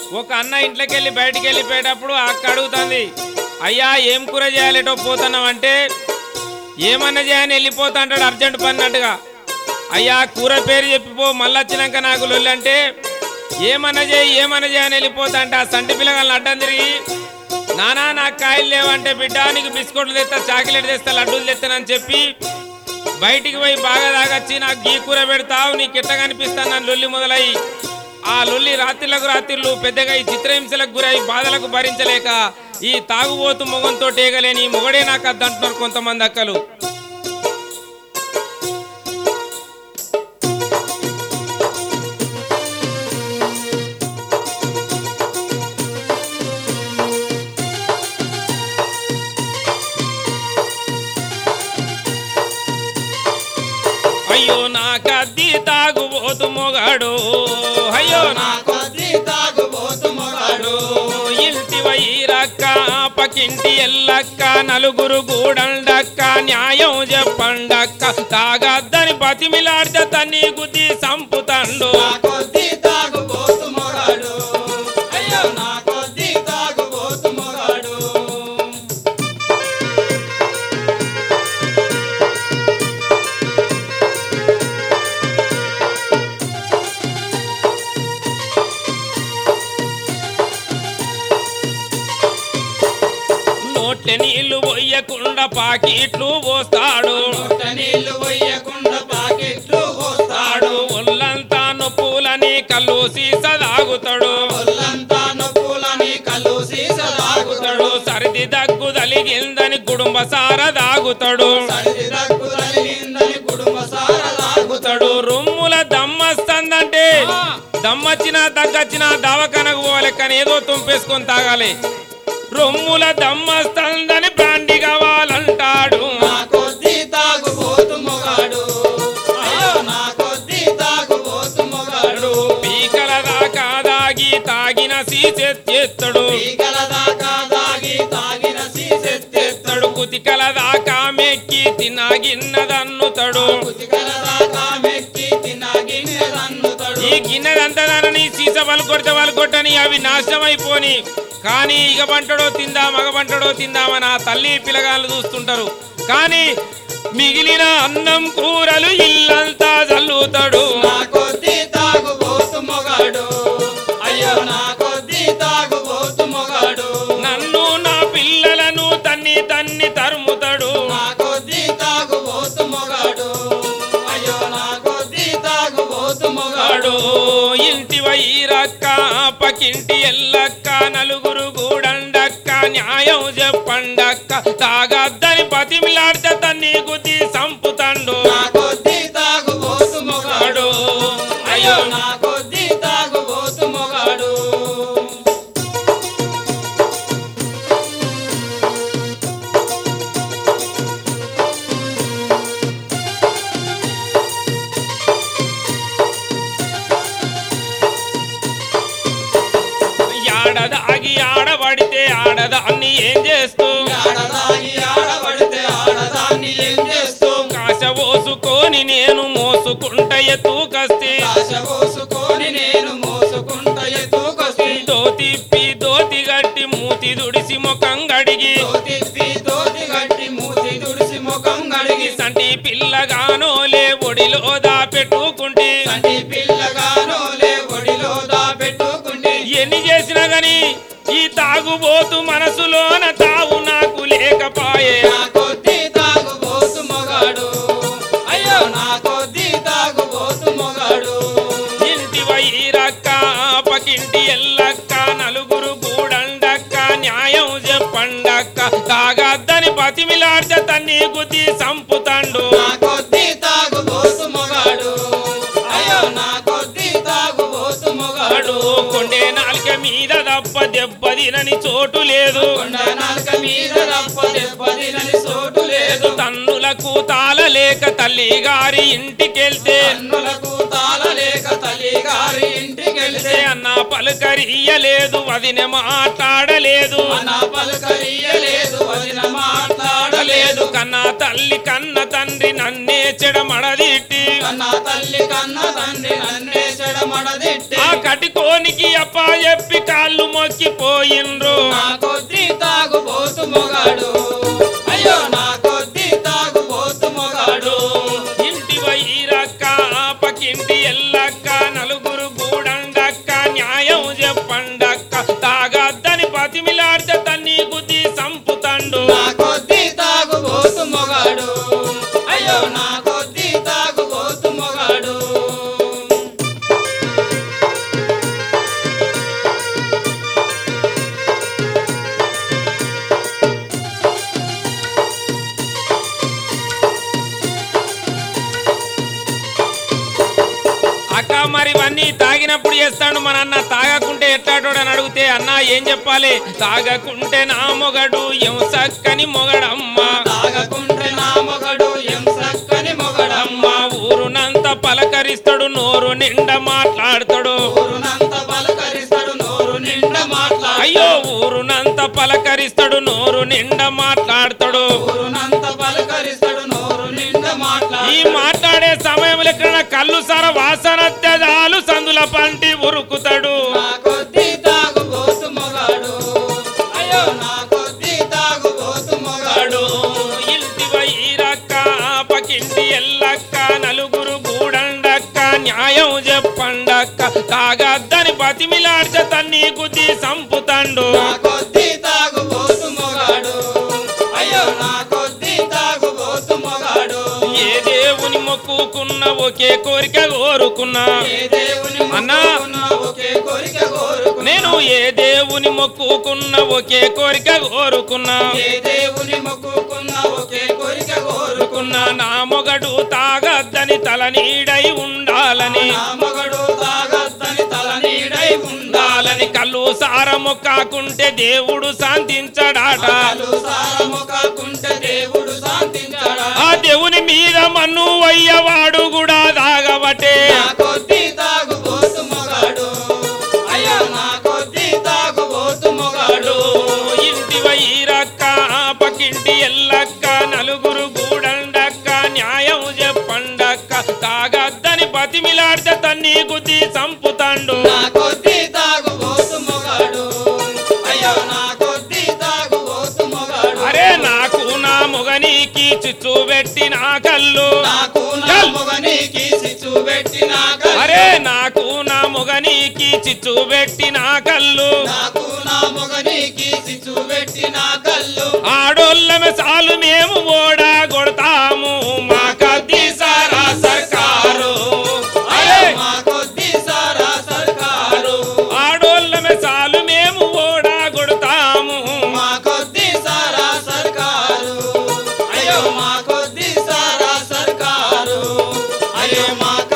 ఒక అన్న ఇంట్లోకి వెళ్ళి బయటికి వెళ్ళిపోయేటప్పుడు అక్క అడుగుతుంది అయ్యా ఏం కూర చేయాలేటో పోతున్నాం అంటే ఏమన్నా చేయని వెళ్ళిపోతా అంటాడు అర్జెంట్ పని అన్నట్టుగా అయ్యా కూర పేరు చెప్పిపో మళ్ళీ వచ్చినాక నాకు లొల్లి అంటే ఏమన్నా చేయి ఏమన్నా చేయని వెళ్ళిపోతా అంటే ఆ సంటి పిల్లగాళ్ళని అడ్డం తిరిగి నానా నాకు కాయలు లేవంటే బిడ్డ నీకు బిస్కెట్లు తెస్తా చాక్లెట్ తెస్తా లడ్డూలు తెస్తానని చెప్పి బయటికి పోయి బాగా తాగొచ్చి నాకు గీ కూర పెడతావు నీకు ఎట్లా కనిపిస్తాను నన్ను లొల్లి మొదలయ్యి ఆ లొల్లి రాత్రులకు రాత్రిళ్ళు పెద్దగా ఈ చిత్రహింసలకు గురై బాధలకు భరించలేక ఈ తాగుబోతు మొగంతో ఏగలేని మొగడే నాకు అద్దంటున్నారు కొంతమంది అక్కలు అయ్యో నా కద్ది తాగుబోతు మొగాడు అయ్యో నా కొద్ది తాగుబోతు మొగాడు ఇంటి వైరక్క పకింటి ఎల్లక్క నలుగురు గూడండక్క న్యాయం చెప్పండక్క తాగద్దని బతిమిలాడితే తన్ని గుద్ది సంపుతండు నా కొద్ది తాగుబోతు మొగాడు అయ్యో నా కొద్ది తాగుబోతు మొగాడు నోట్ల నీళ్లు పోయకుండా పాకిట్లు పోస్తాడు నోట నీళ్లు పోయకుండా పాకెట్లు పోస్తాడు తాడు ఒళ్ళంతా నొప్పులని కళ్ళు సీస తాగుతాడు ఒళ్ళంతా నొప్పులని కళ్ళు సీస తాగుతాడు తాగుతాడు సరిది దగ్గు తలిగిందని కుటుంబ సార తాగుతాడు సరిది దగ్గు తగిలిందని కుటుంబ సార తాగుతాడు తాగుతాడు రొమ్ముల దమ్మస్తుందంటే దమ్మచ్చినా తగ్గచ్చినా దవాఖానకు పోవాలి కానీ ఏదో తుంపేసుకొని తాగాలి రొమ్ముల దమ్మస్తుందని బ్రాండి కావాలంటాడు నా కొద్ది తాగుబోతు మొగాడు అయ్యో నా కొద్ది తాగుబోతు మొగాడు పీకల దాకా దాగి తాగిన సీసెత్తేస్తాడు పీకల దాకా దాగి తాగిన సీసెత్తెత్తడు కుతికల దాకా మెక్కి తినగిన్నదన్నుతాడు కుతికల దాకా మెక్కి తినగిన రన్నుతడు ఈ గిన్నెదంతదానని సీస వలకొడితే వలకొట్టని అవి నాశనం అయిపోని కానీ ఇక పంటడో తిందా మగ పంటడో తిందామని ఆ తల్లి పిల్లగాళ్ళు చూస్తుంటారు కానీ మిగిలిన అన్నం కూరలు ఇల్లంతా చల్లుతాడు నా కొద్ది తాగుబోతు మొగాడు అయ్యో నా కొద్ది తాగుబోతు మొగాడు నన్ను నా పిల్లలను తన్ని తన్ని తరుముతాడు నా కొద్ది తాగుబోతు మొగాడు అయ్యో నా కొద్ది తాగుబోతు మొగాడు వాడు ఇంటి వైరక్క పకింటి ఎల్లక్క నలుగురు గూడండక్క న్యాయం చెప్పండక్క తాగద్దని బతిమిలాడితే తన్ని గుద్ది సంపుతండు నా కొద్ది తాగుబోతు మొగాడు అయ్యో నా కొద్ది తాగుబోతు మొగాడు ఆడదాగి ఆడబడితే ఆడదాన్ని ఏం చేస్తూ ఆడదాగి ఆడబడితే ఆడదాన్ని ఏం చేస్తూ కాశ పోసుకొని నేను మోసుకుంట ఎత్తుకస్తే ఆశ పోసుకొని నేను మోసుకుంట ఎత్తుకొస్తే దోతిప్పి దోతి గట్టి మూతి దుడిసి ముఖం గడిగి తిప్పి తోటి గట్టి మూతి తుడిసి ముఖం గడిగి సంటి పిల్లగానోలే ఒడిలో దాపెట్టుకుంటే సంటి పిల్లగానో లే ఒడిలో దాపెట్టుకుంటే ఎన్ని చేసినా గాని ఈ తాగుబోతు మనసులోన తావు నాకు లేకపాయే నా కొద్ది తాగుబోతు మొగాడు అయ్యో నా కొద్ది తాగుబోతు మొగాడు ఇంటి వైరక్క పకింటి ఎల్లక్క నలుగురు గూడండక్క న్యాయం చెప్పండక్క తాగద్దని బతిమిలాడితే తన్ని గుద్ది సంపుతండు నా కొద్ది తాగుబోతు మొగాడు అయ్యో నా కొద్ది తాగుబోతు మొగాడు వాడు కొండే నాలుక మీద తప్ప దెబ్బదినని చోటు లేదు కొండ నాలుక మీద రప్ప దెబ్బతినని చోటు లేదు తన్నులకు తాళలేక తల్లి గారి ఇంటికెళ్తే కన్నులకు తాళలేక తల్లి గారి ఇంటికెళ్తే అన్న పలుకరియలేదు వదిన మాట్లాడలేదు మన పలకరియలేదు వదిన మాట్లాడలేదు లేదు కన్న తల్లి కన్న తండ్రి నన్నే చెడమడదిట్టి కన్న తల్లి కన్న తండ్రి నన్నే చెడమడదిట్టి ఆ కటికోనికి అప్ప చెప్పి కాళ్ళు మొక్కిపోయిండ్రు నా కొద్ది తాగుబోతు మొగాడు అయ్యో నా కొద్ది తాగుబోతు మొగాడు ఇంటి వైరక్క ఆపకింటి ఎల్లక్క నలుగురు గూడండక్క న్యాయం చెప్పండక్క తాగద్దని బతిమిలాడితే తన్ని గుద్ది సంపుతండు నా కొద్ది తాగుబోతు మొగాడు అయ్యో నా కొద్ది తాగుబోతు మొగాడు అక్క మరి ఇవన్నీ తాగినప్పుడు చేస్తాడు మన అన్న తాగకుంటే ఎట్లాటోడు అని అడిగితే అన్న ఏం చెప్పాలి తాగకుంటే నా మొగడు ఎం సక్కని మొగడమ్మా తాగకుంటే నా మొగడు ఎం సక్కని మొగడమ్మ అమ్మ ఊరునంత పలకరిస్తాడు నోరు నిండా మాట్లాడతాడు ఊరునంత పలకరిస్తాడు నోరు నిండా మాట్లాడు అయ్యో ఊరునంత పలకరిస్తాడు నోరు నిండా మాట్లాడతాడు ఊరునంత పలకరిస్తాడు నోరు నిండా ఈ మాట్లాడు మాట్లాడే సమయంలో ఎక్కడ కళ్ళు సర వాసన తెదాలు సందుల పంటి ఉరుకుతాడు నా కొద్ది తాగుబోతు మొగాడు అయ్యో నా కొద్ది తాగుబోతు మొగాడు ఇంటి వైరక్క పకింటి ఎల్లక్క నలుగురు గూడండక్క న్యాయం చెప్పండక్క తాగద్దని బతిమిలాడితే తన్ని గుద్ది సంపుతండు నా కొద్ది తాగుబోతు మొగాడు అయ్యో నా కొద్ది తాగుబోతు మొగాడు ఏ దేవుని మొక్కుకున్న ఒకే కోరిక కోరుకున్నా ఏ దేవుని అన్నా. మొక్కుకున్నా ఒకే కోరిక కోరుకున్నా నేను ఏ దేవుని మొక్కుకున్న ఒకే కోరిక కోరుకున్నా ఏ దేవుని మొక్కుకున్నా ఒకే కోరిక కోరుకున్నా కోరుకున్నా నా మొగడు తాగద్దని తల నీడై ఉండాలని నా మగడు తాగద్దని తల నీడై ఉండాలని ఉండాలని కళ్ళు సారము కాకుంటే దేవుడు శాంతించడాట కాలు సారము కాకుంటే దేవుడు శాంతించాడా ఆ దేవుని మీద మన్ను అయ్యవాడు కూడా తాగబట్టే నా కొద్ది తాగుబోతు మొగాడు అయ్యో నా కొద్ది తాగుబోతు మొగాడు ఇంటి వైరక్క పక్కింటి ఎల్లక్క నలుగురు గూడండక్క న్యాయం చెప్పండక్క తాగద్దని బతిమిలాడితే తన్ని గుద్ది సంపుతండు నా కొద్ది తాగుబోతు మొగాడు అయ్యో నా కొద్ది తాగుబోతు మొగాడు అరే నాకు నా మొగనికి చిచ్చు పెట్టి నా కళ్ళు నాకు నా మొగనికి సిచ్చు పెట్టిన అరే నాకు నా మొగనికి చిచ్చు పెట్టి నా కళ్ళు నాకు నా మొగనికి సిచ్చు పెట్టిన కళ్ళు ఆడోళ్ళమే చాలు మేము ఓడా కొడతాము మా కద్ది సారా సర్కారు అరే మా కొద్ది సారా సర్కారు ఆడోళ్ళమే చాలు మేము ఓడా కొడతాము మా కొద్ది సారా సర్కారు అయ్యో మా కొద్ది సారా సర్కారు అయ్యో మా